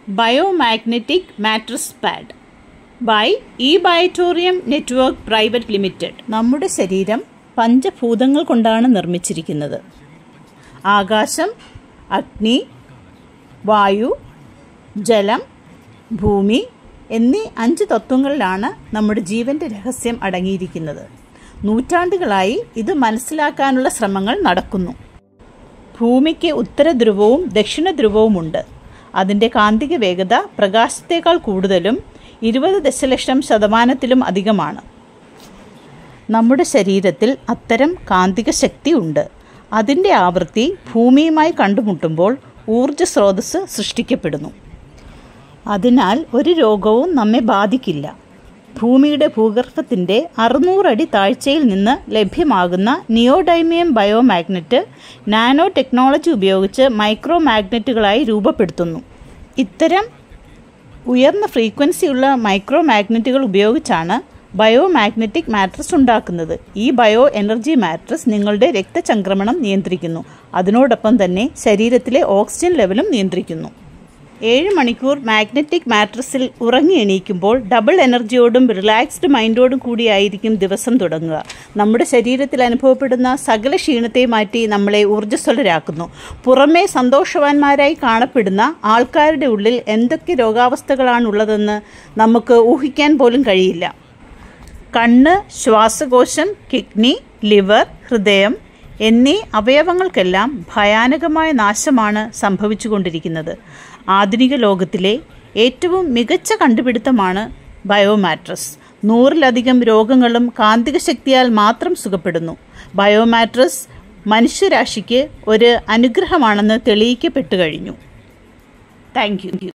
biomagnetic mattress pad by E Biotorium network private limited നമ്മുടെ ശരീരം പഞ്ചഭൂതങ്ങൾ കൊണ്ടാണ് നിർമ്മിച്ചിരിക്കുന്നത് ആകാശം അഗ്നി വായു ജലം ഭൂമി എന്നീ അഞ്ച് തത്വങ്ങളിലാണ് നമ്മുടെ ജീവന്റെ രഹസ്യം അടങ്ങിയിരിക്കുന്നത് നൂറ്റാണ്ടുകളായി ഇത് മനസ്സിലാക്കാനുള്ള ശ്രമങ്ങൾ നടക്കുന്നു ഭൂമിക്ക് ഉത്തര ധ്രുവവും ദക്ഷിണ ധ്രുവവുമുണ്ട് അതിൻ്റെ കാന്തിക വേഗത പ്രകാശത്തേക്കാൾ കൂടുതലും ഇരുപത് ദശലക്ഷം ശതമാനത്തിലും അധികമാണ് നമ്മുടെ ശരീരത്തിൽ അത്തരം കാന്തിക ശക്തി ഉണ്ട് അതിൻ്റെ ആവൃത്തി ഭൂമിയുമായി കണ്ടുമുട്ടുമ്പോൾ ഊർജ സ്രോതസ് സൃഷ്ടിക്കപ്പെടുന്നു അതിനാൽ ഒരു രോഗവും നമ്മെ ബാധിക്കില്ല ഭൂമിയുടെ ഭൂഗർഭത്തിൻ്റെ അറുന്നൂറടി താഴ്ചയിൽ നിന്ന് ലഭ്യമാകുന്ന നിയോഡൈമിയം ബയോമാഗ്നറ്റ് നാനോ ടെക്നോളജി ഉപയോഗിച്ച് മൈക്രോ മാഗ്നറ്റുകളായി രൂപപ്പെടുത്തുന്നു ഇത്തരം ഉയർന്ന ഫ്രീക്വൻസിയുള്ള മൈക്രോ മാഗ്നറ്റുകൾ ഉപയോഗിച്ചാണ് ബയോമാഗ്നറ്റിക് മാട്രസ് ഉണ്ടാക്കുന്നത് ഈ ബയോ എനർജി മാട്രസ് നിങ്ങളുടെ രക്തചംക്രമണം നിയന്ത്രിക്കുന്നു അതിനോടൊപ്പം തന്നെ ശരീരത്തിലെ ഓക്സിജൻ ലെവലും നിയന്ത്രിക്കുന്നു ഏഴ് മണിക്കൂർ മാഗ്നറ്റിക് മാട്രസിൽ ഉറങ്ങി എണീക്കുമ്പോൾ ഡബിൾ എനർജിയോടും റിലാക്സ്ഡ് മൈൻഡോടും കൂടിയായിരിക്കും ദിവസം തുടങ്ങുക നമ്മുടെ ശരീരത്തിൽ അനുഭവപ്പെടുന്ന സകല ക്ഷീണത്തെ മാറ്റി നമ്മളെ ഊർജ്ജസ്വലരാക്കുന്നു പുറമേ സന്തോഷവാന്മാരായി കാണപ്പെടുന്ന ആൾക്കാരുടെ ഉള്ളിൽ എന്തൊക്കെ രോഗാവസ്ഥകളാണുള്ളതെന്ന് നമുക്ക് ഊഹിക്കാൻ പോലും കഴിയില്ല കണ്ണ് ശ്വാസകോശം കിഡ്നി ലിവർ ഹൃദയം എന്നീ അവയവങ്ങൾക്കെല്ലാം ഭയാനകമായ നാശമാണ് സംഭവിച്ചുകൊണ്ടിരിക്കുന്നത് ആധുനിക ലോകത്തിലെ ഏറ്റവും മികച്ച കണ്ടുപിടുത്തമാണ് ബയോമാട്രസ് നൂറിലധികം രോഗങ്ങളും കാന്തിക ശക്തിയാൽ മാത്രം സുഖപ്പെടുന്നു ബയോമാട്രസ് മനുഷ്യരാശിക്ക് ഒരു അനുഗ്രഹമാണെന്ന് തെളിയിക്കപ്പെട്ടു കഴിഞ്ഞു താങ്ക് യു